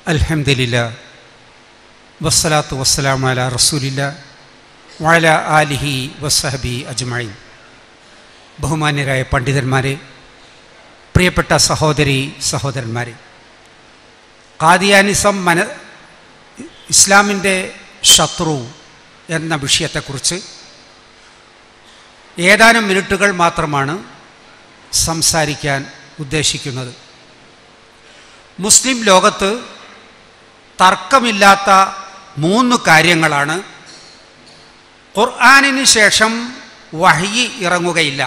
അൽഹംദുലില്ല വസ്സലാത്തു വസ്സലാം അല റസൂലില്ല വഅല ആലിഹി വസ്സഹബി അജ്മഈൻ ബഹുമാന്യരായ പണ്ഡിതന്മാരെ പ്രിയപ്പെട്ട സഹോദരി സഹോദരന്മാരെ കാദിയാനിസം മന ഇസ്ലാമിൻ്റെ ശത്രു എന്ന വിഷയത്തെക്കുറിച്ച് ഏതാനും മിനിറ്റുകൾ മാത്രമാണ് സംസാരിക്കാൻ ഉദ്ദേശിക്കുന്നത് മുസ്ലിം ലോകത്ത് തർക്കമില്ലാത്ത മൂന്ന് കാര്യങ്ങളാണ് ഖുർആാനിന് ശേഷം വഹയി ഇറങ്ങുകയില്ല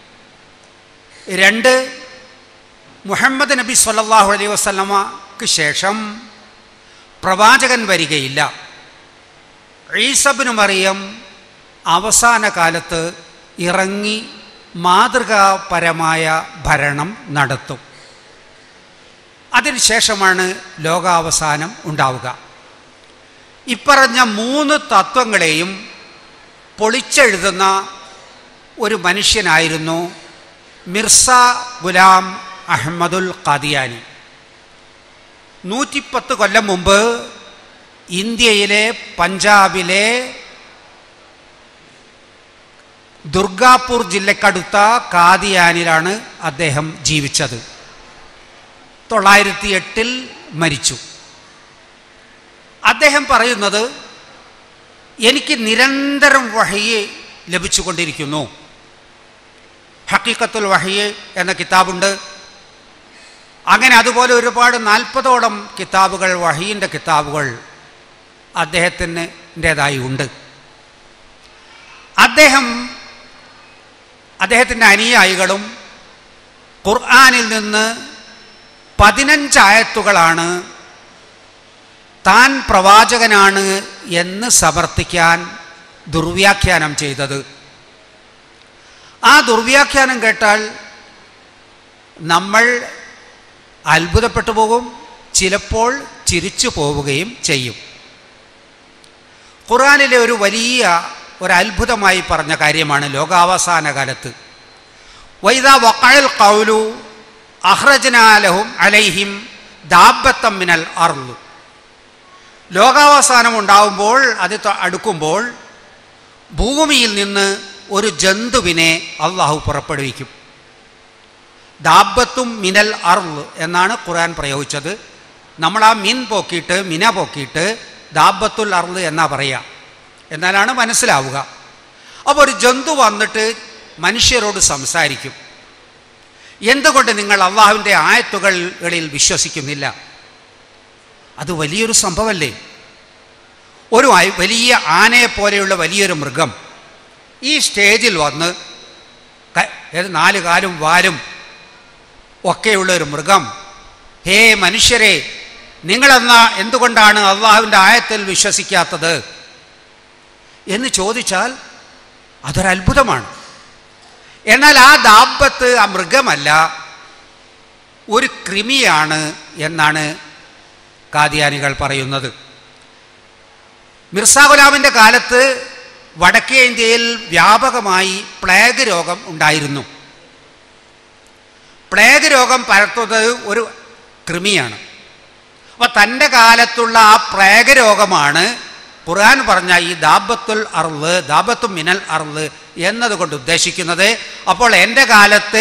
രണ്ട് മുഹമ്മദ് നബി സല്ലാഹു അലൈഹി വസ്ലമക്ക് ശേഷം പ്രവാചകൻ വരികയില്ല ഈസബിന് മറിയം അവസാന കാലത്ത് ഇറങ്ങി മാതൃകാപരമായ ഭരണം നടത്തും അതിനുശേഷമാണ് ലോകാവസാനം ഉണ്ടാവുക ഇപ്പറഞ്ഞ മൂന്ന് തത്വങ്ങളെയും പൊളിച്ചെഴുതുന്ന ഒരു മനുഷ്യനായിരുന്നു മിർസ ഗുലാം അഹമ്മദുൽ ഖാദിയാനി നൂറ്റിപ്പത്ത് കൊല്ലം മുമ്പ് ഇന്ത്യയിലെ പഞ്ചാബിലെ ദുർഗാപൂർ ജില്ലക്കടുത്ത കാദിയാനിലാണ് അദ്ദേഹം ജീവിച്ചത് തൊള്ളായിരത്തി എട്ടിൽ മരിച്ചു അദ്ദേഹം പറയുന്നത് എനിക്ക് നിരന്തരം വഹയെ ലഭിച്ചുകൊണ്ടിരിക്കുന്നു ഹക്കീക്കത്തുൽ വഹയെ എന്ന കിതാബുണ്ട് അങ്ങനെ അതുപോലെ നാൽപ്പതോളം കിതാബുകൾ വഹീൻ്റെ കിതാബുകൾ അദ്ദേഹത്തിൻ്റെതായി ഉണ്ട് അദ്ദേഹം അദ്ദേഹത്തിൻ്റെ അനുയായികളും ഖുർആാനിൽ നിന്ന് പതിനഞ്ചായത്തുകളാണ് താൻ പ്രവാചകനാണ് എന്ന് സമർത്ഥിക്കാൻ ദുർവ്യാഖ്യാനം ചെയ്തത് ആ ദുർവ്യാഖ്യാനം കേട്ടാൽ നമ്മൾ അത്ഭുതപ്പെട്ടു പോകും ചിലപ്പോൾ ചിരിച്ചു പോവുകയും ചെയ്യും ഖുറാനിലെ ഒരു വലിയ ഒരു അത്ഭുതമായി പറഞ്ഞ കാര്യമാണ് ലോകാവസാന കാലത്ത് വൈദ വക്കഴൽ കൗലു അഹ്റജനാലഹും അലൈഹിം ദാബത്തം മിനൽ അർലു ലോകാവസാനം ഉണ്ടാവുമ്പോൾ അത് അടുക്കുമ്പോൾ ഭൂമിയിൽ നിന്ന് ഒരു ജന്തുവിനെ അള്ളാഹു പുറപ്പെടുവിക്കും ദാബത്തും മിനൽ അർള് എന്നാണ് ഖുർആൻ പ്രയോഗിച്ചത് നമ്മൾ ആ മിൻ പോക്കിയിട്ട് മിന പോക്കിയിട്ട് ദാബത്തുൽ അർള് എന്നാ പറയുക എന്നാലാണ് മനസ്സിലാവുക അപ്പോൾ ഒരു ജന്തു വന്നിട്ട് മനുഷ്യരോട് സംസാരിക്കും എന്തുകൊണ്ട് നിങ്ങൾ അള്ളാഹുവിൻ്റെ ആയത്തുകളിൽ വിശ്വസിക്കുന്നില്ല അത് വലിയൊരു സംഭവമല്ലേ ഒരു വലിയ ആനയെ പോലെയുള്ള വലിയൊരു മൃഗം ഈ സ്റ്റേജിൽ വന്ന് ഏത് നാല് കാലും വാലും ഒക്കെയുള്ള ഒരു മൃഗം ഹേ മനുഷ്യരെ നിങ്ങളെന്ന എന്തുകൊണ്ടാണ് അള്ളാഹുവിൻ്റെ ആയത്തിൽ വിശ്വസിക്കാത്തത് എന്ന് ചോദിച്ചാൽ അതൊരത്ഭുതമാണ് എന്നാൽ ആ ദാമ്പത്ത് ആ മൃഗമല്ല ഒരു കൃമിയാണ് എന്നാണ് കാദിയാനികൾ പറയുന്നത് മിർസാ ഗുലാമിൻ്റെ കാലത്ത് വടക്കേ ഇന്ത്യയിൽ വ്യാപകമായി പ്ലേഗ് രോഗം ഉണ്ടായിരുന്നു പ്ലേഗ് രോഗം പരത്തുന്നത് ഒരു കൃമിയാണ് അപ്പോൾ തൻ്റെ കാലത്തുള്ള ആ പ്ലേഗ് രോഗമാണ് ഖുർആൻ പറഞ്ഞ ഈ ദാബത്തുൽ അർള് ദാബത്തു മിനൽ അർള് എന്നതുകൊണ്ട് ഉദ്ദേശിക്കുന്നത് അപ്പോൾ എൻ്റെ കാലത്ത്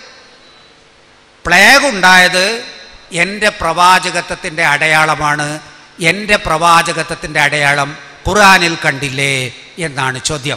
പ്ലേഗ് ഉണ്ടായത് എൻ്റെ പ്രവാചകത്വത്തിൻ്റെ അടയാളമാണ് എൻ്റെ പ്രവാചകത്വത്തിൻ്റെ അടയാളം ഖുർആനിൽ കണ്ടില്ലേ എന്നാണ് ചോദ്യം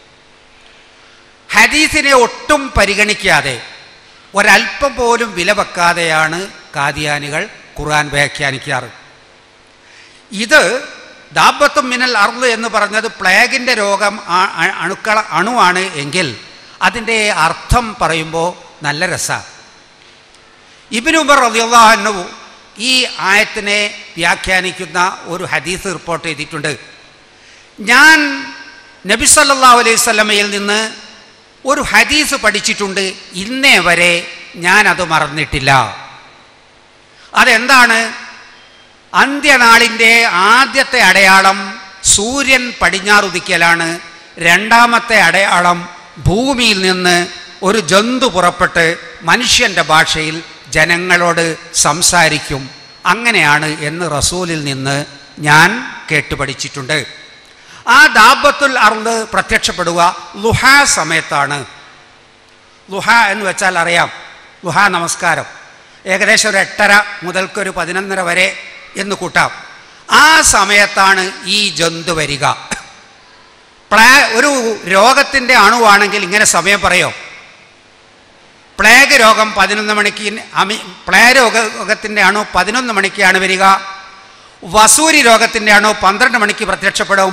ഹദീസിനെ ഒട്ടും പരിഗണിക്കാതെ ഒരല്പം പോലും വില വെക്കാതെയാണ് കാദിയാനികൾ ഖുർആൻ വ്യാഖ്യാനിക്കാറ് ഇത് ദാബത്തും മിനൽ അർള് എന്ന് പറഞ്ഞത് പ്ലേഗിൻ്റെ രോഗം അണുക്കള അണുവാണ് എങ്കിൽ അതിൻ്റെ അർത്ഥം പറയുമ്പോൾ നല്ല രസമാണ് ഇബിനുബർ റതിയുള്ളു ഈ ആയത്തിനെ വ്യാഖ്യാനിക്കുന്ന ഒരു ഹദീസ് റിപ്പോർട്ട് ചെയ്തിട്ടുണ്ട് ഞാൻ നബി സല്ലാ അലൈഹി സ്വലമയിൽ നിന്ന് ഒരു ഹദീസ് പഠിച്ചിട്ടുണ്ട് ഇന്നേ വരെ ഞാനത് മറന്നിട്ടില്ല അതെന്താണ് അന്ത്യനാളിൻ്റെ ആദ്യത്തെ അടയാളം സൂര്യൻ പടിഞ്ഞാറുദിക്കലാണ് രണ്ടാമത്തെ അടയാളം ഭൂമിയിൽ നിന്ന് ഒരു ജന്തു പുറപ്പെട്ട് മനുഷ്യൻ്റെ ഭാഷയിൽ ജനങ്ങളോട് സംസാരിക്കും അങ്ങനെയാണ് എന്ന് റസൂലിൽ നിന്ന് ഞാൻ കേട്ടുപഠിച്ചിട്ടുണ്ട് ആ ദാബത്തുൽ അർദ് പ്രത്യക്ഷപ്പെടുക ലുഹ സമയത്താണ് ലുഹ എന്ന് വെച്ചാൽ അറിയാം ലുഹ നമസ്കാരം ഏകദേശം ഒരു എട്ടര മുതൽക്കൊരു പതിനൊന്നര വരെ എന്ന് കൂട്ടാം ആ സമയത്താണ് ഈ ജന്തു വരിക പ്ലേ ഒരു രോഗത്തിൻ്റെ അണുവാണെങ്കിൽ ഇങ്ങനെ സമയം പറയോ പ്ലേഗ് രോഗം പതിനൊന്ന് മണിക്ക് അമി പ്ലേ രോഗ രോഗത്തിൻ്റെ അണു പതിനൊന്ന് മണിക്കാണ് വരിക വസൂരി രോഗത്തിൻ്റെ അണു പന്ത്രണ്ട് മണിക്ക് പ്രത്യക്ഷപ്പെടും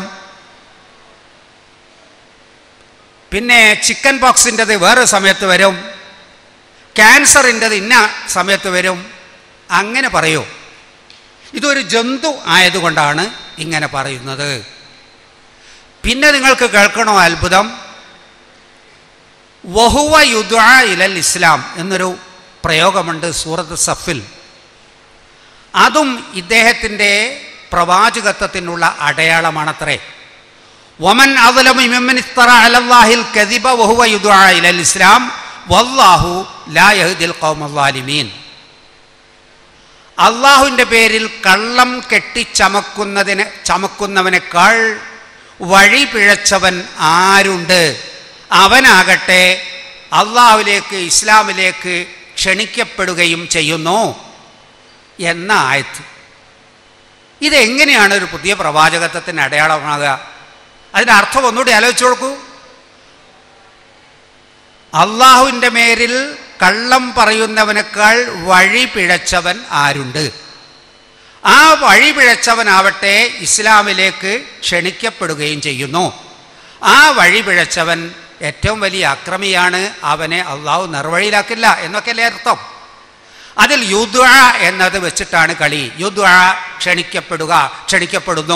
പിന്നെ ചിക്കൻ പോക്സിൻ്റെത് വേറെ സമയത്ത് വരും ക്യാൻസറിൻ്റെത് ഇന്ന സമയത്ത് വരും അങ്ങനെ പറയൂ ഇതൊരു ജന്തു ആയതുകൊണ്ടാണ് ഇങ്ങനെ പറയുന്നത് പിന്നെ നിങ്ങൾക്ക് കേൾക്കണോ അത്ഭുതം വഹുവ യുദ്വ ഇലൽ ഇസ്ലാം എന്നൊരു പ്രയോഗമുണ്ട് സൂറത്ത് സഫിൽ അതും ഇദ്ദേഹത്തിൻ്റെ പ്രവാചകത്വത്തിനുള്ള അടയാളമാണത്രേ വമൻ അലമിമിസ്തറ അലല്ലാഹിൽ കദിബ വഹുവ യുദ്വ ഇലൽ ഇസ്ലാം വല്ലാഹു ലാ യഹ്ദിൽ ഖൗമല്ലാലിമീൻ അള്ളാഹുവിൻ്റെ പേരിൽ കള്ളം കെട്ടി ചമക്കുന്നതിന് ചമക്കുന്നവനേക്കാൾ വഴി പിഴച്ചവൻ ആരുണ്ട് അവനാകട്ടെ അള്ളാഹുവിലേക്ക് ഇസ്ലാമിലേക്ക് ക്ഷണിക്കപ്പെടുകയും ചെയ്യുന്നു എന്ന ആയത്ത് ഇതെങ്ങനെയാണ് ഒരു പുതിയ പ്രവാചകത്വത്തിന് അടയാളമാകുക അതിൻ്റെ അർത്ഥം ഒന്നുകൂടി ആലോചിച്ചു കൊടുക്കൂ അള്ളാഹുവിൻ്റെ മേരിൽ കള്ളം പറയുന്നവനേക്കാൾ വഴി പിഴച്ചവൻ ആരുണ്ട് ആ വഴി പിഴച്ചവനാവട്ടെ ഇസ്ലാമിലേക്ക് ക്ഷണിക്കപ്പെടുകയും ചെയ്യുന്നു ആ വഴി പിഴച്ചവൻ ഏറ്റവും വലിയ അക്രമിയാണ് അവനെ അള്ളാഹു നിർവഴിയിലാക്കില്ല എന്നൊക്കെയല്ലേ അർത്ഥം അതിൽ യുദ്വ എന്നത് വെച്ചിട്ടാണ് കളി യുദ്വ ക്ഷണിക്കപ്പെടുക ക്ഷണിക്കപ്പെടുന്നു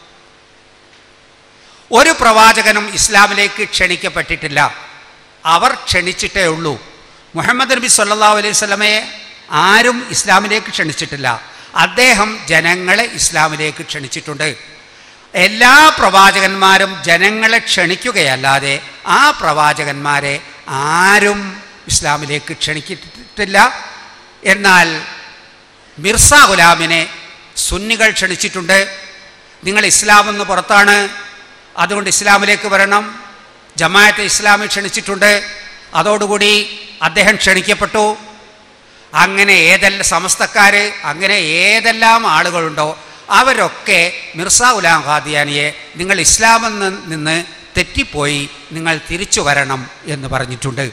ഒരു പ്രവാചകനും ഇസ്ലാമിലേക്ക് ക്ഷണിക്കപ്പെട്ടിട്ടില്ല അവർ ക്ഷണിച്ചിട്ടേ ഉള്ളൂ മുഹമ്മദ് നബി സല്ലാ അലൈഹി സ്വലമയെ ആരും ഇസ്ലാമിലേക്ക് ക്ഷണിച്ചിട്ടില്ല അദ്ദേഹം ജനങ്ങളെ ഇസ്ലാമിലേക്ക് ക്ഷണിച്ചിട്ടുണ്ട് എല്ലാ പ്രവാചകന്മാരും ജനങ്ങളെ ക്ഷണിക്കുകയല്ലാതെ ആ പ്രവാചകന്മാരെ ആരും ഇസ്ലാമിലേക്ക് ക്ഷണിച്ചിട്ടില്ല എന്നാൽ മിർസ ഗുലാമിനെ സുന്നികൾ ക്ഷണിച്ചിട്ടുണ്ട് നിങ്ങൾ ഇസ്ലാമെന്ന് പുറത്താണ് അതുകൊണ്ട് ഇസ്ലാമിലേക്ക് വരണം ജമായത്തെ ഇസ്ലാമിൽ ക്ഷണിച്ചിട്ടുണ്ട് അതോടുകൂടി അദ്ദേഹം ക്ഷണിക്കപ്പെട്ടു അങ്ങനെ ഏതെല്ലാം സമസ്തക്കാർ അങ്ങനെ ഏതെല്ലാം ആളുകളുണ്ടോ അവരൊക്കെ മിർസ ഉലാം ഖാദിയാനിയെ നിങ്ങൾ ഇസ്ലാമിൽ നിന്ന് തെറ്റിപ്പോയി നിങ്ങൾ തിരിച്ചു വരണം എന്ന് പറഞ്ഞിട്ടുണ്ട്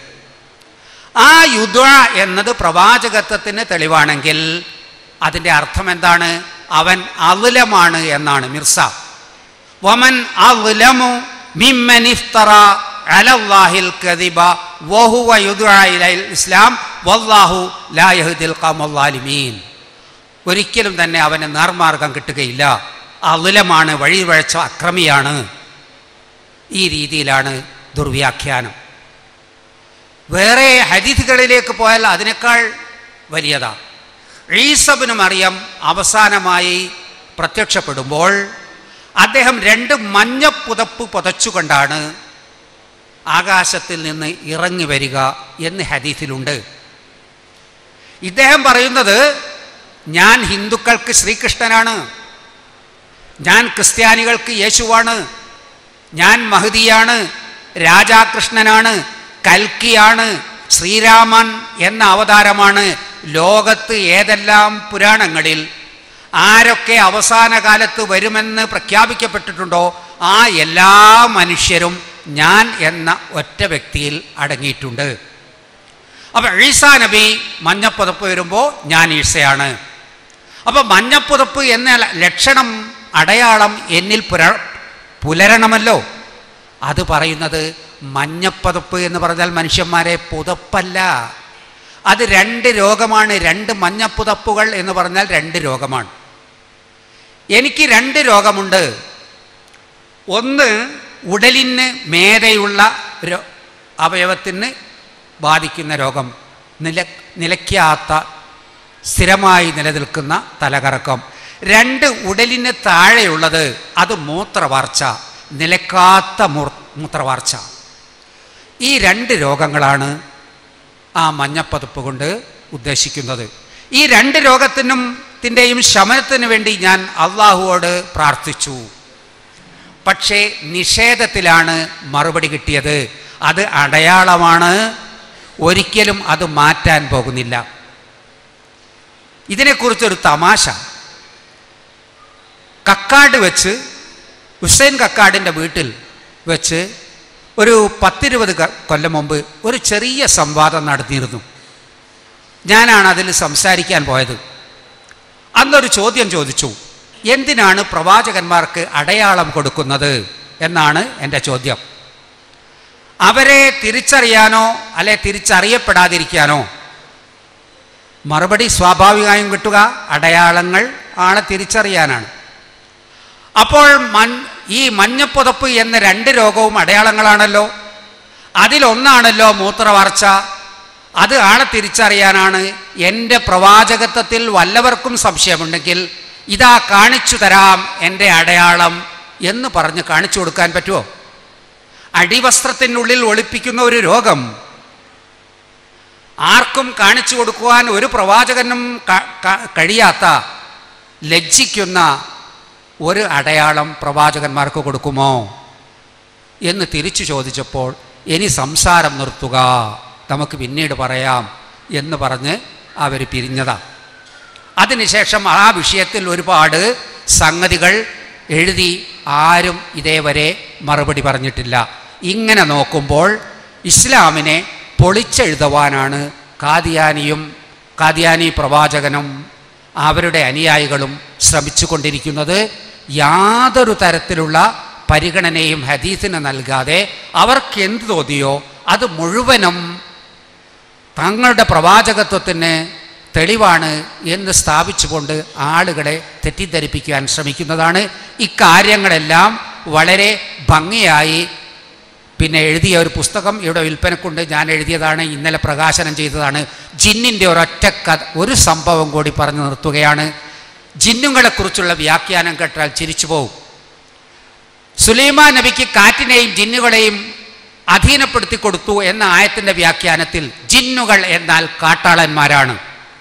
ആ യുദ്ധ എന്നത് പ്രവാചകത്വത്തിന് തെളിവാണെങ്കിൽ അതിൻ്റെ അർത്ഥം എന്താണ് അവൻ അതുലമാണ് എന്നാണ് മിർസ വമൻ അതുലമു മിമ്മൻ ഇഫ്തറ അലല്ലാഹിൽ കദിബ വഹുവ യുദ്അ ഇലൽ ഇസ്ലാം വല്ലാഹു ലാ യഹ്ദിൽ ഖൗമല്ലാലിമീൻ ഒരിക്കലും തന്നെ അവന് നേർമാർഗം കിട്ടുകയില്ല അതുലമാണ് വഴിവഴച്ച അക്രമിയാണ് ഈ രീതിയിലാണ് ദുർവ്യാഖ്യാനം വേറെ ഹദീഥുകളിലേക്ക് പോയാൽ അതിനേക്കാൾ വലിയതാണ് ഈസബിന് മറിയം അവസാനമായി പ്രത്യക്ഷപ്പെടുമ്പോൾ അദ്ദേഹം രണ്ട് മഞ്ഞ പുതപ്പ് പുതച്ചുകൊണ്ടാണ് ആകാശത്തിൽ നിന്ന് ഇറങ്ങി വരിക എന്ന് ഹദീസിലുണ്ട് ഇദ്ദേഹം പറയുന്നത് ഞാൻ ഹിന്ദുക്കൾക്ക് ശ്രീകൃഷ്ണനാണ് ഞാൻ ക്രിസ്ത്യാനികൾക്ക് യേശുവാണ് ഞാൻ മഹദിയാണ് രാജാകൃഷ്ണനാണ് കൽക്കിയാണ് ശ്രീരാമൻ എന്ന അവതാരമാണ് ലോകത്ത് ഏതെല്ലാം പുരാണങ്ങളിൽ ആരൊക്കെ അവസാന കാലത്ത് വരുമെന്ന് പ്രഖ്യാപിക്കപ്പെട്ടിട്ടുണ്ടോ ആ എല്ലാ മനുഷ്യരും ഞാൻ എന്ന ഒറ്റ വ്യക്തിയിൽ അടങ്ങിയിട്ടുണ്ട് അപ്പം ഈസാ നബി മഞ്ഞപ്പുതപ്പ് വരുമ്പോൾ ഞാൻ ഈസയാണ് അപ്പം മഞ്ഞപ്പുതപ്പ് എന്ന ലക്ഷണം അടയാളം എന്നിൽ പുര പുലരണമല്ലോ അത് പറയുന്നത് മഞ്ഞപ്പുതപ്പ് എന്ന് പറഞ്ഞാൽ മനുഷ്യന്മാരെ പുതപ്പല്ല അത് രണ്ട് രോഗമാണ് രണ്ട് മഞ്ഞപ്പുതപ്പുകൾ എന്ന് പറഞ്ഞാൽ രണ്ട് രോഗമാണ് എനിക്ക് രണ്ട് രോഗമുണ്ട് ഒന്ന് ഉടലിന് മേതെയുള്ള രോ- അവയവത്തിന് ബാധിക്കുന്ന രോഗം നില നിലയ്ക്കാത്ത സ്ഥിരമായി നിലനിൽക്കുന്ന തലകറക്കം രണ്ട് ഉടലിന് താഴെയുള്ളത് അത് മൂത്രവാർച്ച നിലക്കാത്ത മൂർ- മൂത്രവാർച്ച ഈ രണ്ട് രോഗങ്ങളാണ് ആ മഞ്ഞപ്പതുപ്പ് കൊണ്ട് ഉദ്ദേശിക്കുന്നത് ഈ രണ്ട് രോഗത്തിനും ത്തിൻ്റെയും ശമനത്തിന് വേണ്ടി ഞാൻ അള്ളാഹുവോട് പ്രാർത്ഥിച്ചു പക്ഷേ നിഷേധത്തിലാണ് മറുപടി കിട്ടിയത് അത് അടയാളമാണ് ഒരിക്കലും അത് മാറ്റാൻ പോകുന്നില്ല ഇതിനെക്കുറിച്ചൊരു തമാശ കക്കാട് വെച്ച് ഹുസൈൻ കക്കാടിൻ്റെ വീട്ടിൽ വെച്ച് ഒരു പത്തിരുപത് ക- കൊല്ലം മുമ്പ് ഒരു ചെറിയ സംവാദം നടത്തിയിരുന്നു ഞാനാണ് അതിൽ സംസാരിക്കാൻ പോയത് അന്നൊരു ചോദ്യം ചോദിച്ചു എന്തിനാണ് പ്രവാചകന്മാർക്ക് അടയാളം കൊടുക്കുന്നത് എന്നാണ് എൻ്റെ ചോദ്യം അവരെ തിരിച്ചറിയാനോ അല്ലെ തിരിച്ചറിയപ്പെടാതിരിക്കാനോ മറുപടി സ്വാഭാവികമായും കിട്ടുക അടയാളങ്ങൾ ആളെ തിരിച്ചറിയാനാണ് അപ്പോൾ മൺ ഈ മഞ്ഞപ്പുതപ്പ് എന്ന രണ്ട് രോഗവും അടയാളങ്ങളാണല്ലോ അതിലൊന്നാണല്ലോ മൂത്രവാർച്ച അത് ആളെ തിരിച്ചറിയാനാണ് എൻ്റെ പ്രവാചകത്വത്തിൽ വല്ലവർക്കും സംശയമുണ്ടെങ്കിൽ ഇതാ കാണിച്ചു തരാം എൻ്റെ അടയാളം എന്ന് പറഞ്ഞ് കാണിച്ചു കൊടുക്കാൻ പറ്റുമോ അടിവസ്ത്രത്തിനുള്ളിൽ ഒളിപ്പിക്കുന്ന ഒരു രോഗം ആർക്കും കാണിച്ചു കൊടുക്കുവാൻ ഒരു പ്രവാചകനും ക- ക- കഴിയാത്ത ലജ്ജിക്കുന്ന ഒരു അടയാളം പ്രവാചകന്മാർക്ക് കൊടുക്കുമോ എന്ന് തിരിച്ചു ചോദിച്ചപ്പോൾ ഇനി സംസാരം നിർത്തുക നമുക്ക് പിന്നീട് പറയാം എന്ന് പറഞ്ഞ് അവർ പിരിഞ്ഞതാ അതിനുശേഷം ആ വിഷയത്തിൽ ഒരുപാട് സംഗതികൾ എഴുതി ആരും ഇതേവരെ മറുപടി പറഞ്ഞിട്ടില്ല ഇങ്ങനെ നോക്കുമ്പോൾ ഇസ്ലാമിനെ പൊളിച്ചെഴുതുവാനാണ് കാദിയാനിയും കാദിയാനി പ്രവാചകനും അവരുടെ അനുയായികളും ശ്രമിച്ചു കൊണ്ടിരിക്കുന്നത് യാതൊരു തരത്തിലുള്ള പരിഗണനയും ഹദീസിന് നൽകാതെ അവർക്ക് എന്ത് തോന്നിയോ അത് മുഴുവനും തങ്ങളുടെ പ്രവാചകത്വത്തിന് തെളിവാണ് എന്ന് സ്ഥാപിച്ചുകൊണ്ട് ആളുകളെ തെറ്റിദ്ധരിപ്പിക്കാൻ ശ്രമിക്കുന്നതാണ് ഇക്കാര്യങ്ങളെല്ലാം വളരെ ഭംഗിയായി പിന്നെ എഴുതിയ ഒരു പുസ്തകം ഇവിടെ വിൽപ്പനക്കുണ്ട് ഞാൻ എഴുതിയതാണ് ഇന്നലെ പ്രകാശനം ചെയ്തതാണ് ജിന്നിൻ്റെ ഒരൊറ്റ കഥ ഒരു സംഭവം കൂടി പറഞ്ഞു നിർത്തുകയാണ് ജിന്നുകളെക്കുറിച്ചുള്ള വ്യാഖ്യാനം കേട്ടാൽ ചിരിച്ചു പോകും സുലൈമാൻ നബിക്ക് കാറ്റിനെയും ജിന്നുകളെയും അധീനപ്പെടുത്തി കൊടുത്തു എന്ന ആയത്തിൻ്റെ വ്യാഖ്യാനത്തിൽ ജിന്നുകൾ എന്നാൽ കാട്ടാളന്മാരാണ്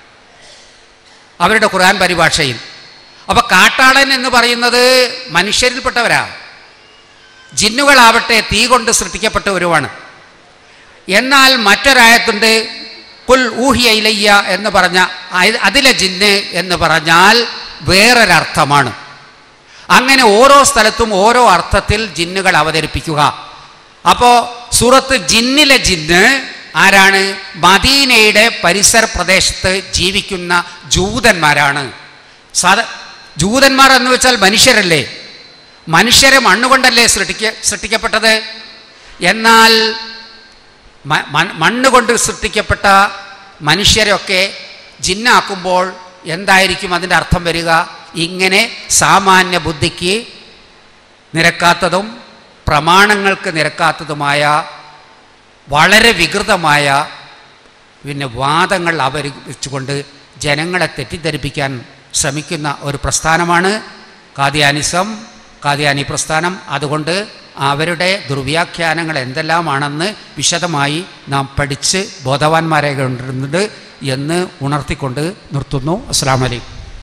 അവരുടെ ഖുർആൻ പരിഭാഷയിൽ അപ്പോൾ കാട്ടാളൻ എന്ന് പറയുന്നത് മനുഷ്യരിൽപ്പെട്ടവരാ ജിന്നുകളാവട്ടെ തീ കൊണ്ട് സൃഷ്ടിക്കപ്പെട്ടവരുമാണ് എന്നാൽ മറ്റൊരായത്തുണ്ട് കുൽ ഊഹിയ ഇലയ്യ എന്ന് പറഞ്ഞ അയ- അതിലെ ജിന്ന് എന്ന് പറഞ്ഞാൽ വേറൊരർത്ഥമാണ് അങ്ങനെ ഓരോ സ്ഥലത്തും ഓരോ അർത്ഥത്തിൽ ജിന്നുകൾ അവതരിപ്പിക്കുക അപ്പോൾ സൂറത്ത് ജിന്നിലെ ജിന്ന് ആരാണ് മദീനയുടെ പരിസര പ്രദേശത്ത് ജീവിക്കുന്ന ജൂതന്മാരാണ് സാധ ജൂതന്മാർ എന്ന് വെച്ചാൽ മനുഷ്യരല്ലേ മനുഷ്യരെ മണ്ണുകൊണ്ടല്ലേ സൃഷ്ടിക്ക സൃഷ്ടിക്കപ്പെട്ടത് എന്നാൽ മ- മ- മണ്ണ് കൊണ്ട് സൃഷ്ടിക്കപ്പെട്ട മനുഷ്യരൊക്കെ ജിന്നാക്കുമ്പോൾ എന്തായിരിക്കും അതിൻ്റെ അർത്ഥം വരിക ഇങ്ങനെ സാമാന്യ ബുദ്ധിക്ക് നിരക്കാത്തതും പ്രമാണങ്ങൾക്ക് നിരക്കാത്തതുമായ വളരെ വികൃതമായ പിന്നെ വാദങ്ങൾ അവതരിപ്പിച്ചുകൊണ്ട് ജനങ്ങളെ തെറ്റിദ്ധരിപ്പിക്കാൻ ശ്രമിക്കുന്ന ഒരു പ്രസ്ഥാനമാണ് കാദിയാനിസം കാദിയാനി പ്രസ്ഥാനം അതുകൊണ്ട് അവരുടെ ദുർവ്യാഖ്യാനങ്ങൾ എന്തെല്ലാമാണെന്ന് വിശദമായി നാം പഠിച്ച് ബോധവാന്മാരെ കൊണ്ടിരുന്നുണ്ട് എന്ന് ഉണർത്തിക്കൊണ്ട് നിർത്തുന്നു അസ്സാം വലൈക്കും